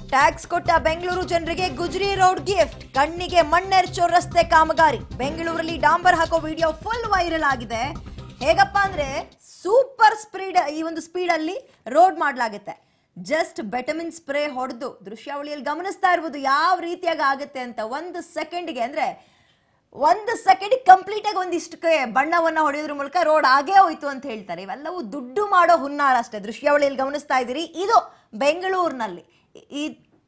tax ಕೊಟ್ಟ ಬೆಂಗಳೂರು ಜನರಿಗೆ ಗುಜರಿ road gift ಕಣ್ಣಿಗೆ ಮಣ್ಣೆರ್ಚೋ ರಸ್ತೆ ಕಾಮಗಾರಿ ಬೆಂಗಳೂರಲ್ಲಿ ಡಾಂಬರ್ ಹಾಕೋ ವಿಡಿಯೋ ಫುಲ್ ವೈರಲ್ ಆಗಿದೆ ಹೇಗಪ್ಪ ಅಂದ್ರೆ ಸೂಪರ್ ಸ್ಪೀಡ್ ಈ ಒಂದು ಸ್ಪೀಡ್ ಅಲ್ಲಿ ರೋಡ್ ಮಾಡಲಾಗುತ್ತೆ ಜಸ್ಟ್ ಬೆಟಮಿನ್ ಸ್ಪ್ರೇ ಹೊಡೆದು ದೃಶ್ಯಾವಳಿಯಲ್ಲಿ ಗಮನಿಸ್ತಾ ಇರ್ಬೋದು ಯಾವ ರೀತಿಯಾಗಿ ಆಗುತ್ತೆ ಅಂತ ಒಂದು ಸೆಕೆಂಡ್ಗೆ ಅಂದ್ರೆ ಒಂದು ಸೆಕೆಂಡ್ ಕಂಪ್ಲೀಟ್ ಆಗಿ ಒಂದಿಷ್ಟಕ್ಕೆ ಬಣ್ಣವನ್ನ ಹೊಡೆಯೋದ್ರ ಮೂಲಕ ರೋಡ್ ಆಗೇ ಹೋಯ್ತು ಅಂತ ಹೇಳ್ತಾರೆ ಇವೆಲ್ಲವೂ ದುಡ್ಡು ಮಾಡೋ ಹುನ್ನಾರ ಅಷ್ಟೇ ದೃಶ್ಯಾವಳಿಯಲ್ಲಿ ಗಮನಿಸ್ತಾ ಇದ್ದೀರಿ ಇದು ಬೆಂಗಳೂರಿನಲ್ಲಿ ಈ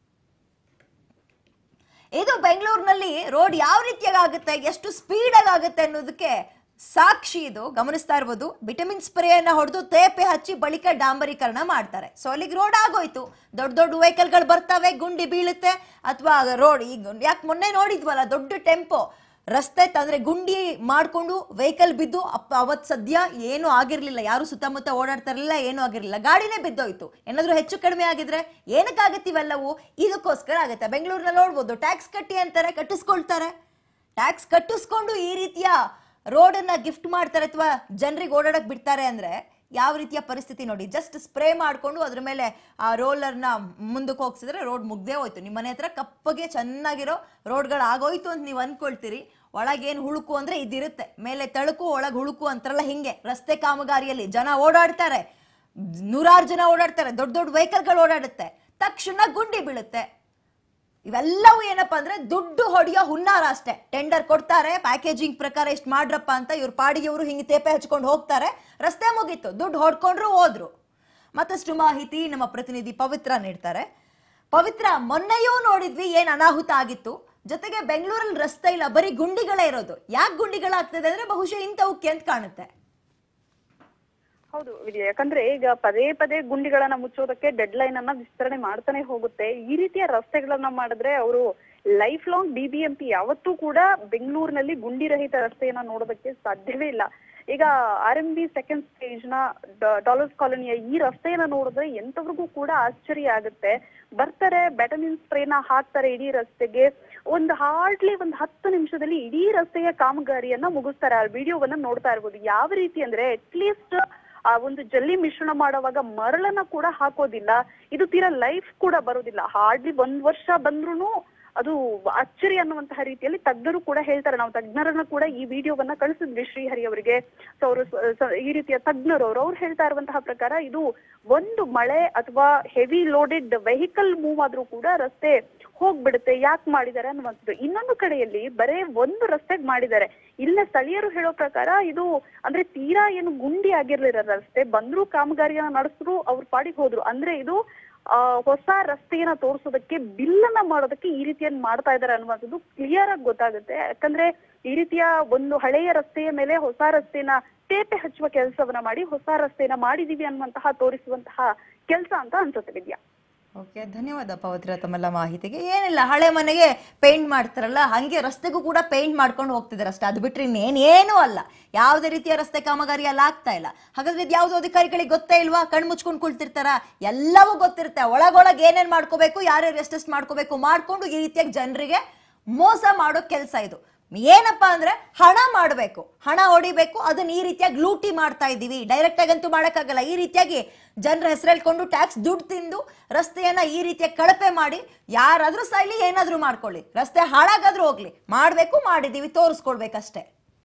ಇದು ಬೆಂಗಳೂರಿನಲ್ಲಿ ರೋಡ್ ಯಾವ ರೀತಿಯಾಗಿ ಆಗುತ್ತೆ ಎಷ್ಟು ಸ್ಪೀಡಾಗಿ ಆಗುತ್ತೆ ಅನ್ನೋದಕ್ಕೆ ಸಾಕ್ಷಿ ಇದು ಗಮನಿಸ್ತಾ ಇರ್ಬೋದು ವಿಟಮಿನ್ ಸ್ಪ್ರೇಯನ್ನ ಹೊಡೆದು ತೇಪೆ ಹಚ್ಚಿ ಬಳಿಕ ಡಾಂಬರೀಕರಣ ಮಾಡ್ತಾರೆ ಸೊ ಅಲ್ಲಿಗೆ ರೋಡ್ ಆಗೋಯ್ತು ದೊಡ್ಡ ದೊಡ್ಡ ವೆಹಿಕಲ್ಗಳು ಬರ್ತವೆ ಗುಂಡಿ ಬೀಳುತ್ತೆ ಅಥವಾ ರೋಡ್ ಈಗ ಯಾಕೆ ಮೊನ್ನೆ ನೋಡಿದ್ವಲ್ಲ ದೊಡ್ಡ ಟೆಂಪೋ ರಸ್ತೆ ತಂದ್ರೆ ಗುಂಡಿ ಮಾಡ್ಕೊಂಡು ವೆಹಿಕಲ್ ಬಿದ್ದು ಅಪ್ಪ ಅವತ್ ಸದ್ಯ ಏನು ಆಗಿರ್ಲಿಲ್ಲ ಯಾರು ಸುತ್ತಮುತ್ತ ಓಡಾಡ್ತಾ ಇರಲಿಲ್ಲ ಏನೂ ಆಗಿರ್ಲಿಲ್ಲ ಗಾಡಿನೇ ಬಿದ್ದೋಯ್ತು ಏನಾದ್ರೂ ಹೆಚ್ಚು ಕಡಿಮೆ ಆಗಿದ್ರೆ ಏನಕ್ಕಾಗತ್ತೆ ಇವೆಲ್ಲವೂ ಇದಕ್ಕೋಸ್ಕರ ಆಗುತ್ತೆ ಬೆಂಗಳೂರಿನಲ್ಲಿ ನೋಡ್ಬೋದು ಟ್ಯಾಕ್ಸ್ ಕಟ್ಟಿ ಅಂತಾರೆ ಕಟ್ಟಿಸ್ಕೊಳ್ತಾರೆ ಟ್ಯಾಕ್ಸ್ ಕಟ್ಟಿಸ್ಕೊಂಡು ಈ ರೀತಿಯ ರೋಡನ್ನ ಗಿಫ್ಟ್ ಮಾಡ್ತಾರೆ ಅಥವಾ ಜನರಿಗೆ ಓಡಾಡಕ್ ಬಿಡ್ತಾರೆ ಅಂದ್ರೆ ಯಾವ ರೀತಿಯ ಪರಿಸ್ಥಿತಿ ನೋಡಿ ಜಸ್ಟ್ ಸ್ಪ್ರೇ ಮಾಡ್ಕೊಂಡು ಅದ್ರ ಮೇಲೆ ಆ ರೋಲರ್ನ ಮುಂದಕ್ಕೆ ಹೋಗ್ಸಿದ್ರೆ ರೋಡ್ ಮುಗ್ದೇ ಹೋಯ್ತು ನಿಮ್ಮ ಮನೆ ಹತ್ರ ಕಪ್ಪಗೆ ಚೆನ್ನಾಗಿರೋ ರೋಡ್ಗಳು ಆಗೋಯ್ತು ಅಂತ ನೀವು ಅನ್ಕೊಳ್ತೀರಿ ಒಳಗೇನು ಹುಳುಕು ಅಂದ್ರೆ ಇದಿರುತ್ತೆ ಮೇಲೆ ತಳುಕು ಒಳಗೆ ಹುಳುಕು ಅಂತಾರಲ್ಲ ಹಿಂಗೆ ರಸ್ತೆ ಕಾಮಗಾರಿಯಲ್ಲಿ ಜನ ಓಡಾಡ್ತಾರೆ ನೂರಾರು ಜನ ಓಡಾಡ್ತಾರೆ ದೊಡ್ಡ ದೊಡ್ಡ ವೆಹಿಕಲ್ಗಳು ಓಡಾಡುತ್ತೆ ತಕ್ಷಣ ಗುಂಡಿ ಬೀಳುತ್ತೆ ಇವೆಲ್ಲವೂ ಏನಪ್ಪಾ ಅಂದ್ರೆ ದುಡ್ಡು ಹೊಡೆಯೋ ಹುನ್ನಾರ ಅಷ್ಟೇ ಟೆಂಡರ್ ಕೊಡ್ತಾರೆ ಪ್ಯಾಕೇಜಿಂಗ್ ಪ್ರಕಾರ ಇಷ್ಟು ಮಾಡ್ರಪ್ಪ ಅಂತ ಇವ್ರ ಪಾಡಿಗೆ ಇವರು ಹಿಂಗೆ ತೇಪೆ ಹಚ್ಕೊಂಡು ಹೋಗ್ತಾರೆ ರಸ್ತೆ ಮುಗೀತು ದುಡ್ಡು ಹೊಡ್ಕೊಂಡ್ರು ಹೋದ್ರು ಮತ್ತಷ್ಟು ಮಾಹಿತಿ ನಮ್ಮ ಪ್ರತಿನಿಧಿ ಪವಿತ್ರ ನೀಡ್ತಾರೆ ಪವಿತ್ರ ಮೊನ್ನೆಯೂ ನೋಡಿದ್ವಿ ಏನ್ ಅನಾಹುತ ಆಗಿತ್ತು ಜೊತೆಗೆ ಬೆಂಗಳೂರಲ್ಲಿ ರಸ್ತೆ ಇಲ್ಲ ಬರೀ ಗುಂಡಿಗಳೇ ಇರೋದು ಯಾಕೆ ಗುಂಡಿಗಳಾಗ್ತದೆ ಅಂದ್ರೆ ಬಹುಶಃ ಇಂಥವಕ್ಕೆ ಅಂತ ಕಾಣುತ್ತೆ ಹೌದು ವಿಜಯ್ ಯಾಕಂದ್ರೆ ಈಗ ಪದೇ ಪದೇ ಗುಂಡಿಗಳನ್ನ ಮುಚ್ಚೋದಕ್ಕೆ ಡೆಡ್ ಲೈನ್ ಅನ್ನ ವಿಸ್ತರಣೆ ಮಾಡ್ತಾನೆ ಹೋಗುತ್ತೆ ಈ ರೀತಿಯ ರಸ್ತೆಗಳನ್ನ ಮಾಡಿದ್ರೆ ಅವರು ಲೈಫ್ ಲಾಂಗ್ ಬಿಬಿಎಂಪಿ ಯಾವತ್ತೂ ಕೂಡ ಬೆಂಗಳೂರಿನಲ್ಲಿ ಗುಂಡಿ ರಹಿತ ರಸ್ತೆಯನ್ನ ನೋಡೋದಕ್ಕೆ ಸಾಧ್ಯವೇ ಇಲ್ಲ ಈಗ R M B second stage ನ ಡಾಲರ್ಸ್ ಕಾಲೋನಿಯ ಈ ರಸ್ತೆಯನ್ನ ನೋಡಿದ್ರೆ ಎಂತವ್ರಿಗೂ ಕೂಡ ಆಶ್ಚರ್ಯ ಆಗುತ್ತೆ ಬರ್ತಾರೆ ಬೆಟಮಿನ್ ಸ್ಪ್ರೇನ ಹಾಕ್ತಾರೆ ಇಡೀ ರಸ್ತೆಗೆ ಒಂದು ಹಾರ್ಡ್ಲಿ ಒಂದು ಹತ್ತು ನಿಮಿಷದಲ್ಲಿ ಇಡೀ ರಸ್ತೆಯ ಕಾಮಗಾರಿಯನ್ನ ಮುಗಿಸ್ತಾರೆ ಆ ವಿಡಿಯೋವನ್ನ ನೋಡ್ತಾ ಇರ್ಬೋದು ಯಾವ ರೀತಿ ಅಂದ್ರೆ ಅಟ್ಲೀಸ್ಟ್ ಆ ಒಂದು ಜಲ್ಲಿ ಮಿಶ್ರಣ ಮಾಡುವಾಗ ಮರಳನ್ನ ಕೂಡ ಹಾಕೋದಿಲ್ಲ ಇದು ತೀರಾ ಲೈಫ್ ಕೂಡ ಬರೋದಿಲ್ಲ ಹಾರ್ಡ್ಲಿ ಒಂದ್ ವರ್ಷ ಬಂದ್ರೂ ಅದು ಅಚ್ಚರಿ ಅನ್ನುವಂತಹ ರೀತಿಯಲ್ಲಿ ತಜ್ಞರು ಕೂಡ ಹೇಳ್ತಾರೆ ನಾವು ತಜ್ಞರನ್ನ ಕೂಡ ಈ ವಿಡಿಯೋವನ್ನ ಕಳಿಸಿದ್ವಿ ಶ್ರೀಹರಿ ಅವರಿಗೆ ಸೊ ಅವರು ಈ ರೀತಿಯ ತಜ್ಞರು ಅವರು ಅವ್ರು ಹೇಳ್ತಾ ಇರುವಂತಹ ಪ್ರಕಾರ ಇದು ಒಂದು ಮಳೆ ಅಥವಾ ಹೆವಿ ಲೋಡೆಡ್ ವೆಹಿಕಲ್ ಮೂವ್ ಆದ್ರೂ ಕೂಡ ರಸ್ತೆ ಹೋಗ್ಬಿಡುತ್ತೆ ಯಾಕೆ ಮಾಡಿದ್ದಾರೆ ಅನ್ನುವಂಥದ್ದು ಇನ್ನೊಂದು ಕಡೆಯಲ್ಲಿ ಬರೇ ಒಂದು ರಸ್ತೆಗೆ ಮಾಡಿದ್ದಾರೆ ಇಲ್ಲ ಸ್ಥಳೀಯರು ಹೇಳೋ ಪ್ರಕಾರ ಇದು ಅಂದ್ರೆ ತೀರಾ ಏನು ಗುಂಡಿ ಆಗಿರ್ಲಿರೋ ರಸ್ತೆ ಬಂದ್ರು ಕಾಮಗಾರಿಯನ್ನ ನಡೆಸಿದ್ರು ಅವ್ರ ಪಾಡಿಗೆ ಹೋದ್ರು ಅಂದ್ರೆ ಇದು ಆ ಹೊಸ ರಸ್ತೆಯನ್ನ ತೋರಿಸೋದಕ್ಕೆ ಬಿಲ್ಲನ್ನ ಮಾಡೋದಕ್ಕೆ ಈ ರೀತಿಯನ್ನು ಮಾಡ್ತಾ ಇದ್ದಾರೆ ಅನ್ನುವಂಥದ್ದು ಕ್ಲಿಯರ್ ಆಗಿ ಗೊತ್ತಾಗುತ್ತೆ ಯಾಕಂದ್ರೆ ಈ ರೀತಿಯ ಒಂದು ಹಳೆಯ ರಸ್ತೆಯ ಮೇಲೆ ಹೊಸ ರಸ್ತೆನ ತೇಪೆ ಹಚ್ಚುವ ಕೆಲಸವನ್ನ ಮಾಡಿ ಹೊಸ ರಸ್ತೆನ ಮಾಡಿದೀವಿ ಅನ್ನುವಂತಹ ತೋರಿಸುವಂತಹ ಕೆಲಸ ಅಂತ ಅನ್ಸುತ್ತೆ ವಿದ್ಯಾ ಓಕೆ ಧನ್ಯವಾದ ಪವಿತ್ರ ತಮ್ಮೆಲ್ಲ ಮಾಹಿತಿಗೆ ಏನಿಲ್ಲ ಹಳೆ ಮನೆಗೆ ಪೇಂಟ್ ಮಾಡ್ತಾರಲ್ಲ ಹಂಗೆ ರಸ್ತೆಗೂ ಕೂಡ ಪೇಂಟ್ ಮಾಡ್ಕೊಂಡು ಹೋಗ್ತಿದ್ದಾರೆ ಅಷ್ಟೇ ಅದು ಬಿಟ್ಟರೆ ಇನ್ನೇನೇನೂ ಅಲ್ಲ ಯಾವುದೇ ರೀತಿಯ ರಸ್ತೆ ಕಾಮಗಾರಿ ಅಲ್ಲಿ ಆಗ್ತಾ ಇಲ್ಲ ಹಾಗಾದ್ರೆ ಇದು ಯಾವುದೋ ಅಧಿಕಾರಿಗಳಿಗೆ ಗೊತ್ತೇ ಇಲ್ವಾ ಕಣ್ಣು ಮುಚ್ಕೊಂಡು ಕುಳ್ತಿರ್ತಾರ ಎಲ್ಲವೂ ಗೊತ್ತಿರುತ್ತೆ ಒಳಗೊಳಗೆ ಏನೇನು ಮಾಡ್ಕೋಬೇಕು ಯಾರ್ಯಾರು ಎಷ್ಟೆಷ್ಟು ಮಾಡ್ಕೋಬೇಕು ಮಾಡ್ಕೊಂಡು ಈ ರೀತಿಯಾಗಿ ಜನರಿಗೆ ಮೋಸ ಮಾಡೋ ಕೆಲಸ ಇದು ಏನಪ್ಪಾ ಅಂದ್ರೆ ಹಣ ಮಾಡಬೇಕು ಹಣ ಹೊಡಿಬೇಕು ಅದನ್ನ ಈ ರೀತಿಯಾಗಿ ಲೂಟಿ ಮಾಡ್ತಾ ಇದ್ದೀವಿ ಡೈರೆಕ್ಟ್ ಆಗಂತೂ ಮಾಡೋಕ್ಕಾಗಲ್ಲ ಈ ರೀತಿಯಾಗಿ ಜನರ ಹೆಸರೇಳ್ಕೊಂಡು ಟ್ಯಾಕ್ಸ್ ದುಡ್ಡು ತಿಂದು ರಸ್ತೆಯನ್ನ ಈ ರೀತಿಯಾಗಿ ಕಳಪೆ ಮಾಡಿ ಯಾರಾದ್ರೂ ಸಾಯ್ಲಿ ಏನಾದ್ರೂ ಮಾಡ್ಕೊಳ್ಳಿ ರಸ್ತೆ ಹಾಳಾಗಾದ್ರೂ ಹೋಗ್ಲಿ ಮಾಡ್ಬೇಕು ಮಾಡಿದೀವಿ ತೋರಿಸ್ಕೊಡ್ಬೇಕಷ್ಟೇ